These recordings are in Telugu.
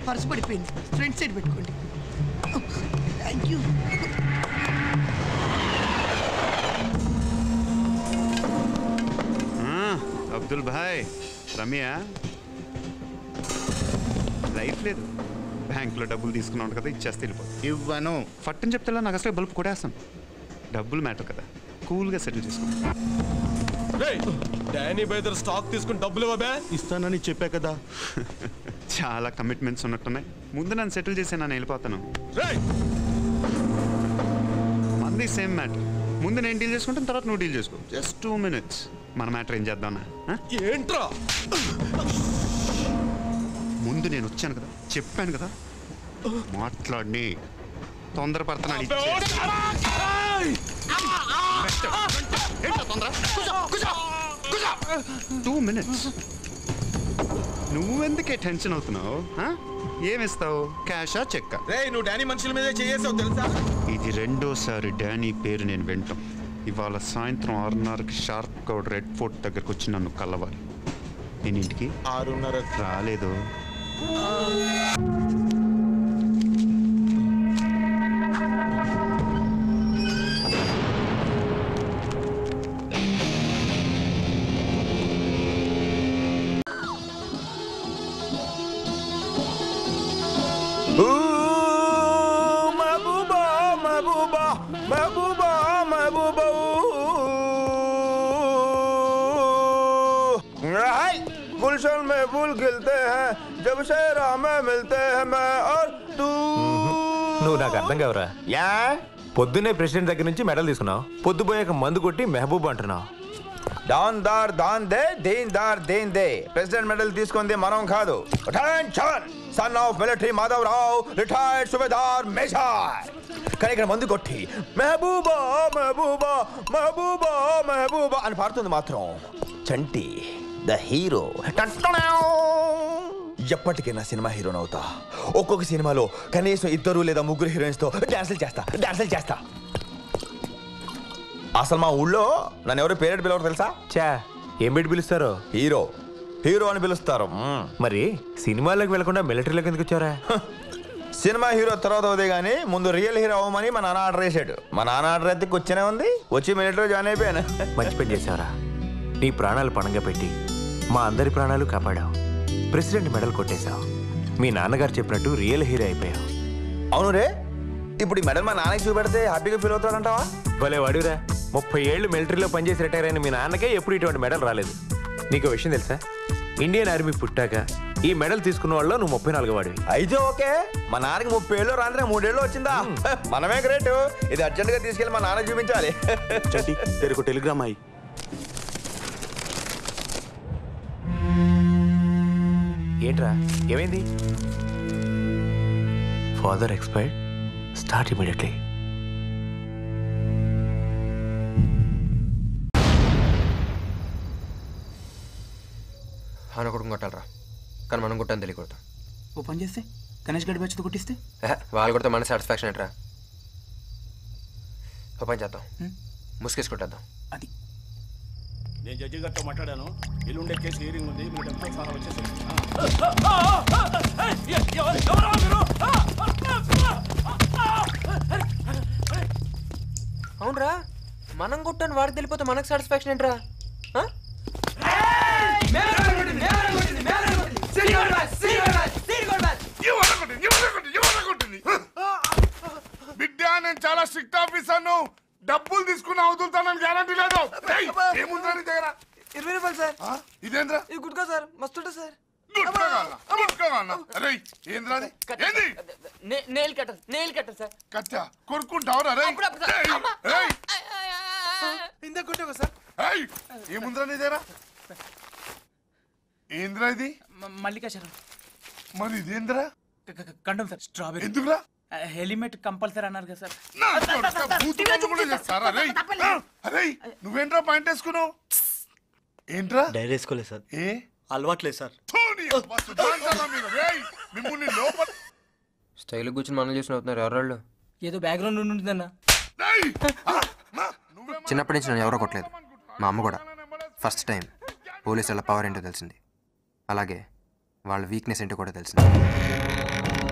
పర్సు పడిపోయింది ఫ్రంట్ సైడ్ పెట్టుకోండి thank you Abdul bhai Ramya life లేదు బ్యాంక్లో డబ్బులు తీసుకున్నాను కదా ఇచ్చేస్తే వెళ్ళిపో ఇవ్వను ఫట్టని చెప్తే నాకు అసలే బల్బు కొట్టేస్తాను డబ్బులు మ్యాటర్ కదా కూల్గా సెటిల్ చేసుకో డానీ బైదర్ స్టాక్ తీసుకుని డబ్బులు ఇవ్వబే ఇస్తానని చెప్పా కదా చాలా కమిట్మెంట్స్ ఉన్నట్టున్నాయి ముందు నన్ను సెటిల్ చేసి నేను వెళ్ళిపోతాను రేయ్ మంది సేమ్ మ్యాటర్ ముందు నేను డీల్ చేసుకుంటాను తర్వాత నువ్వు డీల్ చేసుకో జస్ట్ టూ మినిట్స్ మన మ్యాటర్ ఏం చేద్దామన్నా ఆ? ఏంట్రా ముందు నేను వచ్చాను కదా చెప్పాను కదా మాట్లాడి తొందరపడుతున్నాడు టూ మినిట్స్ నువ్వెందుకే టెన్షన్ అవుతున్నావు ఆ? ఏమిస్తావు క్యాషా చెక్కా రే నువ్వు డానీ మనుషుల మీదే చేసావు తెలుసా ఇది రెండోసారి డానీ పేరు నేను వింటాం ఇవాళ సాయంత్రం ఆరున్నరకి షార్ప్ కౌడ్ రెడ్ ఫోర్ట్ దగ్గరకు వచ్చి నన్ను కలవాలి నేను ఇంటికి ఆరున్నర రాలేదు महबूबा महबूबा महबूबा महबूबा हाय गुलशन में फूल खिलते हैं जब से राह में मिलते हैं मैं और तू నువ్వు నాకు అర్థం కావరా యా పొద్దున్నే ప్రెసిడెంట్ దగ్గర నుంచి మెడల్ తీసుకున్నావు పొద్దుపోయాక మందు కొట్టి మెహబూబ్ అంటున్నావు దాన్ దార్ దాన్ దే దేన్ దార్ దేన్ దే ప్రెసిడెంట్ మెడల్ తీసుకుంది మనం కాదు attention son of military Madhav Rao retired subedar major కానీ ఇక్కడ మందు కొట్టి మెహబూబా మెహబూబా మెహబూబా మెహబూబా అని పాడుతుంది మాత్రం చంటి ద హీరో ఎప్పటికైనా సినిమా హీరోని అవుతా ఒక్కొక్క సినిమాలో కనీసం ఇద్దరు లేదా ముగ్గురు హీరోయిన్స్ తో డాన్సులు చేస్తా డాన్సులు చేస్తా అసలు మా ఊళ్ళో నన్ను ఎవరు పేరెట్ పిలవరు తెలుసా చా ఏం పెట్టి పిలుస్తారో హీరో హీరో అని పిలుస్తారు మ్మ్. మరి సినిమాలోకి వెళ్లకుండా మిలిటరీలోకి ఎందుకు వచ్చారా సినిమా హీరో తర్వాత అవుదే కానీ ముందు రియల్ హీరో అవ్వమని మా నాన్న ఆర్డర్ వేసాడు మా నాన్న ఆర్డర్ అయితే కూర్చొనే ఉంది వచ్చి మిలిటరీ జాయిన్ అయిపోయాను మంచి పని చేసావరా నీ ప్రాణాలు పణంగా పెట్టి మా అందరి ప్రాణాలు కాపాడావు ప్రెసిడెంట్ మెడల్ కొట్టేశావు మీ నాన్నగారు చెప్పినట్టు రియల్ హీరో అయిపోయావు అవును రే ఇప్పుడు ఈ మెడల్ మా నాన్నకి చూపెడితే హ్యాపీగా ఫీల్ అవుతాడంటావా భలే వాడిరా ముప్పై ఏళ్ళు మిలిటరీలో పనిచేసి రిటైర్ అయిన మీ నాన్నకే ఎప్పుడు ఇటువంటి మెడల్ రాలేదు నీకు ఓ విషయం తెలుసా ఇండియన్ ఆర్మీ పుట్టాక ఈ మెడల్ తీసుకున్న వాళ్ళు నువ్వు ముప్పై నాలుగు వాడివి అయితే ఓకే మా నాన్నకి ముప్పై ఏళ్ళు రాంద్రే మూడేళ్ళు వచ్చిందా మనమే గ్రేట్ ఇది అర్జెంట్ గా తీసుకెళ్ళి మా నాన్న చూపించాలి चंटी तेरे को टेलीग्राम आई ఏంట్రా ఏమైంది ఫాదర్ ఎక్స్పైర్డ్ స్టార్ట్ ఇమీడియట్లీ ఆయన కొడుకు కొట్టాలరా కానీ మనం కొట్టాను తెలియకూడదు ఓ పని చేస్తే గణేష్ గడి వచ్చి కొట్టిస్తే ఏహే, వాళ్ళు కొడితే మన సాటిస్ఫాక్షన్ ఏంట్రా ఓ పని చేద్దాం ముసుకేసి కొట్టేద్దాం అది నేను జడ్జి గారితో మాట్లాడాను ఎల్లుండే కేసు హీరింగ్ ఉంది మీరు డబ్బులు సహా వచ్చేసి అవునరా మనం కొట్టాను వాడికి తెలిపోతే మనకు సాటిస్ఫాక్షన్ ఏంట్రా ఆ? బిడ్డ నేను చాలా స్ట్రిక్ట్ ఆఫీసర్ను డబ్బులు తీసుకుని అవుతుంటానని గ్యారంటీ లేదు ఏయ్, ఏముందిరా నీ దగ్గర ఇరవై రూపాయలు సార్ ఆ? ఇదేంద్రా ఇది గుడ్గా సార్ మస్తుంటా సార్ గుట్కా కావాలా? గుట్కా కావాలా? అరే ఏంద్రా అది? ఏంది nail cutter nail cutter sir కచ్చా కొరుక్కుంటావురా రే అప్పుడప్పుడు సార్. అమ్మా. ఇంత కొట్టావు సార్ ఏయ్ ఏముందిరా నీ దగ్గర ఏంద్రా ఇది మల్లికాశరం మరి ఇదేంద్రా కండం సార్ స్ట్రాబెరీ ఎందుకురా హెలిమెట్ కంపల్సరీ అన్నారు కదా సార్ నా కొడుకా, బూతు పనులు కూడా చేస్తారా రేయ్ అరే నువ్వేంట్రా పాయింట్ వేసుకున్నావు ఏంట్రా డైరీ వేసుకోలేదు సార్ ఏ అలవాట్లేదు సార్ థూ, నీ అబ్బా, సుధాంతరా మీరు, రేయ్, మిమ్మల్ని లోపల స్టైల్ కూర్చుని మనం చూసిన అవుతున్నారు ఎవరోళ్ళు ఏదో బ్యాక్గ్రౌండ్ ఉంటుందన్న రేయ్! ఆ, మా, నువ్వేమో చిన్నప్పటి నుంచి నన్ను ఎవరో కొట్టలేదు మా అమ్మ కూడా ఫస్ట్ టైం పోలీసుల పవర్ ఏంటో తెలిసింది అలాగే వాళ్ళ వీక్నెస్ ఏంటో కూడా తెలిసింది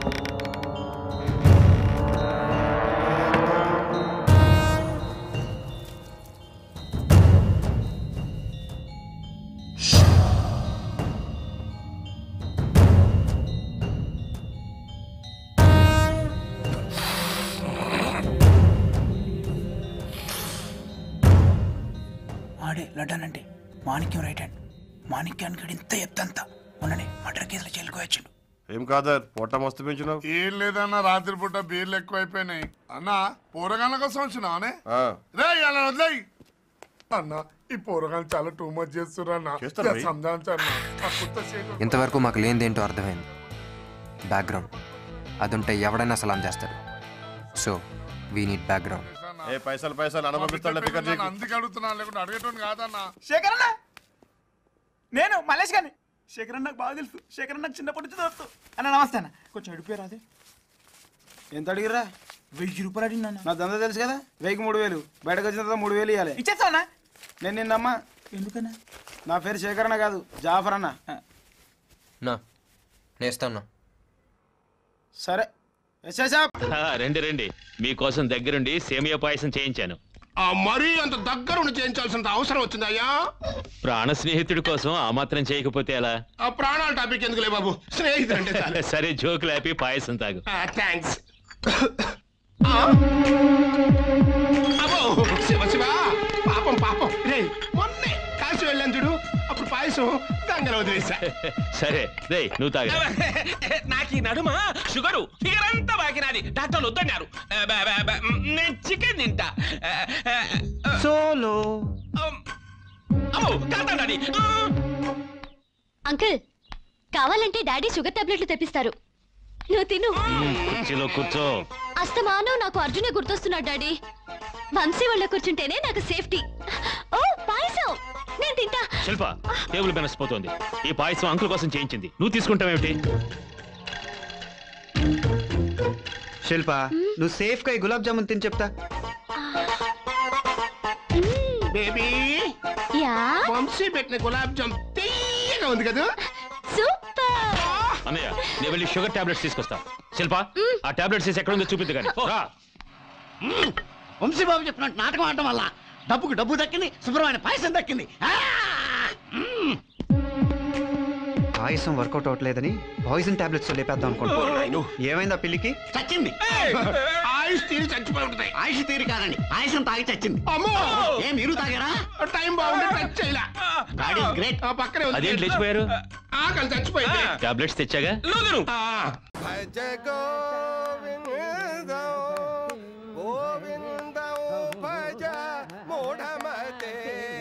ఆడే లడ్డన్ అంటే మాణిక్యం రైట్ హ్యాండ్ మాణిక్యానికి ఇంత ఎత్తంత మొన్ననే మర్డర్ కేసులో జైలుకు వచ్చిండు ఏం కాదర్ పొట్ట మస్తు పెంచినావు ఏం లేదన్న రాత్రి పూట బీర్లు ఎక్కువైపోయినాయి అన్న పోరగాళ్ళ కోసం వచ్చినావనే ఆ, రే అలా వదిలేయ్ అన్న ఈ పోరగాళ్ళు చాలా టూ మచ్ చేస్తున్నా చేస్తారు భయ్. సంధానించన్న ఆ కొత్త చేటు ఇంతవరకు మాకు లేనిదేంటో అర్థమైంది బ్యాక్గ్రౌండ్ అదుంటే ఎవడైనా సలాం చేస్తాడు సో వీ నీడ్ బ్యాక్గ్రౌండ్ ఏ పైసలు పైసలు అనుభవిస్తాడు ఫికర్ చేయకు. అందుకే అడుగుతున్నా లేకుంటే అడిగేటోని కాదన్నా శేఖర్ అన్న నేను మలేష్ గాని శేఖర్ అన్న నాకు బాగా తెలుసు శేఖర్ అన్న నాకు చిన్నప్పటి నుంచి తెలుసు అన్న నమస్తే అన్న కొంచెం అడిగిపోయారు అదే ఎంత అడిగిరా వెయ్యి రూపాయలు అడిగినా నా దందా తెలుసు కదా వెయ్యికి మూడు వేలు బయటకు వచ్చిన తర్వాత మూడు వేలు ఇవ్వాలి ఇచ్చేస్తా అన్న నేను నిన్నమ్మా ఎందుకన్నా నా పేరు శేఖర్ అన్న కాదు జాఫర్ అన్న నా నేస్తాను సరే ఎస్ఎస్ రండి రండి మీకోసం దగ్గరుండి సేమియా పాయసం చేయించాను మరీ అంత దగ్గరుండి చేయించాల్సినంత అవసరం వచ్చిందయ్యా ప్రాణ స్నేహితుడి కోసం ఆ మాత్రం చేయకపోతే ఎలా ఆ ప్రాణాల టాపిక్ ఎందుకులే బాబు స్నేహితుడు అంటే చాలు సరే జోకులు ఆపి పాయసం తాగు థ్యాంక్స్ అబ్బో శివ శివ పాపం పాపం రే మొన్నే కాశీ వెళ్ళాను చూడు అప్పుడు పాయసం గంగలో వదిలేసా సరే రే నువ్వు తాగు నాకు ఈ నడుమ షుగరు ఫిగర్ అంతా బాకినది డాక్టర్లు వద్దన్నారు ఆ, బ- బ- బ- నేను చికెన్ తింటా సోలో అమ్మో కాదండి అంకుల్ కావాలంటే డాడీ షుగర్ టాబ్లెట్లు తెప్పిస్తారు నువ్వు తిను కుర్చీలో కూర్చో అస్తమానం నాకు అర్జునే గుర్తొస్తున్నాడు డాడీ వంశీ వాళ్ళ కూర్చుంటేనే నాకు సేఫ్టీ ఓ పాయసం నేను తింటా శిల్ప టేబుల్ బెనసిపోతోంది ఈ పాయసం అంకుల్ కోసం చేయించింది నువ్వు తీసుకుంటావేమిటి శిల్ప నువ్వు సేఫ్ గా ఈ గులాబ్ జామున్ తిని చెప్తా బేబీ యా వంశీ పెట్టిన గులాబ్ జామ్ తీయగా ఉంది కదా సూపర్ అన్నయ్య నేను వెళ్ళి షుగర్ టాబ్లెట్స్ తీసుకొస్తా శిల్ప ఆ టాబ్లెట్స్ తీసి ఎక్కడ ఉందో చూపిద్దు కానీ రా. వంశీబాబు చెప్పినట్టు నాటకం ఆడటం వల్ల డబ్బుకు డబ్బు దక్కింది శుభ్రమైన పాయసం దక్కింది పాయసం వర్కౌట్ అవట్లేదని పాయిజన్ టాబ్లెట్స్ లేపేద్దాం అనుకుంటా ఏమైందా పిల్లికి చచ్చింది ఆయుష్ తీరి చచ్చిపోయి ఉంటుంది ఆయుష్ తీరి కాదండి పాయసం తాగి చచ్చింది అమ్మో ఏ మీరు తాగారా టైం బాగుంది టచ్ చేయలే గాడ్ ఈస్ గ్రేట్ ఆ పక్కనే ఉంది అదేంటి లేచిపోయారు ఆకలి చచ్చిపోయింది టాబ్లెట్స్ తెచ్చాగా ఆ. భజ గోవిందం గోవిందం భజ మూఢమతే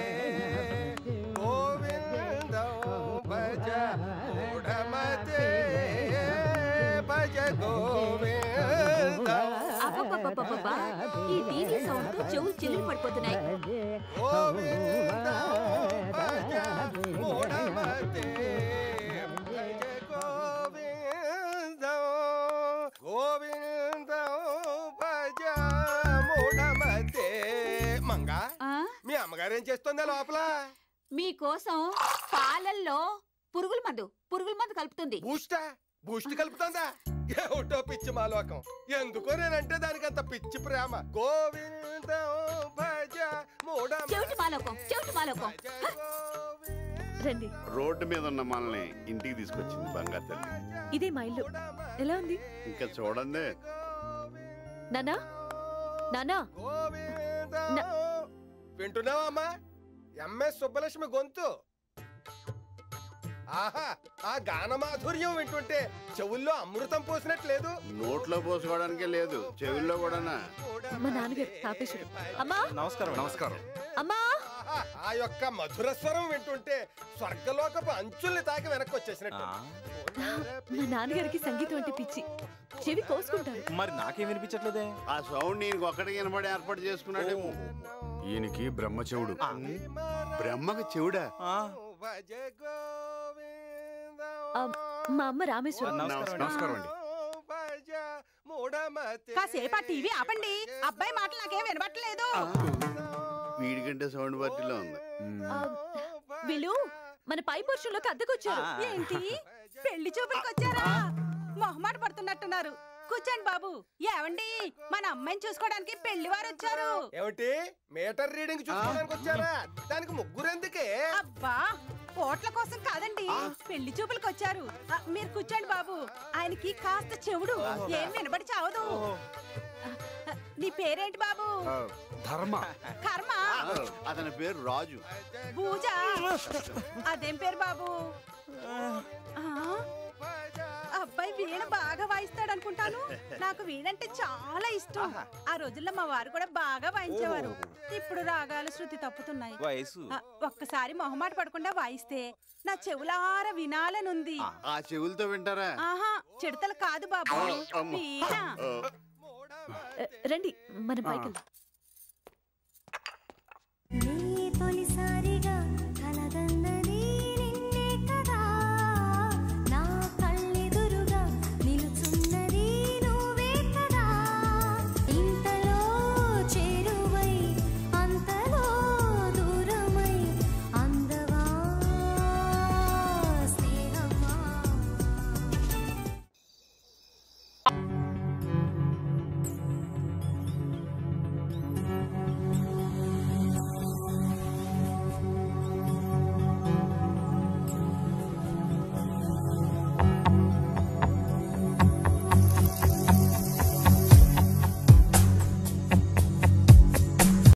గోవిందం భజ మూఢమతే భజ గోవిందం అబ్బబ్బబ్బబ్బబ్బా, ఈ టీవీ సౌండ్ తో చెవులు చిల్లులు పడిపోతున్నాయి గోవిందం భజ మూఢమతే భజ గోవిందం గోవిందం భజ మూఢమతే మంగా మీ అమ్మగారు ఏం చేస్తుందా లోపల మీకోసం పాలల్లో పురుగుల మందు పురుగుల మందు కలుపుతుంది బూస్టా బూస్ట్ కలుపుతుందా ఏమిటో పిచ్చి మాలోకం ఎందుకో నేనంటే దానికి అంత పిచ్చి ప్రేమ గోవిందం భజ మూఢమతే చెవిటి మాలోకం చెవిటి మాలోకం రండి రోడ్డు మీద ఉన్న మనల్ని ఇంటికి తీసుకొచ్చింది బంగారు తల్లి ఇదే మా ఇల్లు ఎలా ఉంది ఇంకా చూడండి నానా నానా గోవిందం వింటున్నావా అమ్మా ఎంఎస్ సుబ్బలక్ష్మి గొంతు ఆహా ఆ గాన మాధుర్యం వింటుంటే చెవుల్లో అమృతం పోసినట్లేదు నోట్లో పోసుకోవడానికే లేదు చెవుల్లో కూడానా మా నాన్నగారు తాపేశ్వరు అమ్మా నమస్కారం నమస్కారం అమ్మా ఆహా, ఆ యొక్క మధుర స్వరం వింటుంటే స్వర్గలోకపు అంచుల్ని తాకి వెనక్కి వచ్చేసినట్టు మా నాన్నగారికి సంగీతం అంటే పిచ్చి చెవి కోసుకుంటారు మరి నాకేం వినిపించట్లేదే ఆ సౌండ్ ఈయనకి ఒక్కడికి వినబడి ఏర్పాటు చేసుకున్నాడేమో ఈయనకి బ్రహ్మ చెవుడు బ్రహ్మకి చెవుడా భజ గోవిందం ఆ, మా అమ్మ రామేశ్వరం నమస్కారం అండి భజ మూఢమతే కాసేపు ఆ టీవీ ఆపండి అబ్బాయి మాటలు నాకేం వినబట్టలేదు వీడికంటే సౌండ్ పార్టీలో ఉంది ఆ, వీళ్ళు మన పై పోర్షన్లోకి అద్దెకొచ్చారు ఏంటి పెళ్లి చూపులకు వచ్చారా మొహమాట పడుతున్నట్టున్నారు కూర్చోండి బాబు ఏవండి మన అమ్మాయిని చూసుకోవడానికి పెళ్లి వారు వచ్చారు ఏమిటి మీటర్ రీడింగ్ చూసుకోవడానికి వచ్చారా దానికి ముగ్గురు ఎందుకే అబ్బా ఓట్ల కోసం కాదండి పెళ్లి చూపులకు వచ్చారు ఆ, మీరు కూర్చోండి బాబు ఆయనకి కాస్త చెవుడు ఏం వినబడి చావదు ఆ, నీ పేరేంటి బాబు ధర్మ కర్మ అతని పేరు రాజు పూజ అదేం పేరు బాబు ఆ, అబ్బాయి వీణ బాగా వాయిస్తాడు అనుకుంటాను నాకు వీణంటే చాలా ఇష్టం ఆ రోజుల్లో మా వారు కూడా బాగా వాయించేవారు ఇప్పుడు రాగాలు శృతి తప్పుతున్నాయి వయసు ఆ, ఒక్కసారి మొహమాట పడకుండా వాయిస్తే నా చెవులార వినాలనుంది ఆ చెవులతో వింటారా ఆహా చిడతలు కాదు బాబు అమ్మ. వీణ రండి మన బైక్ నీ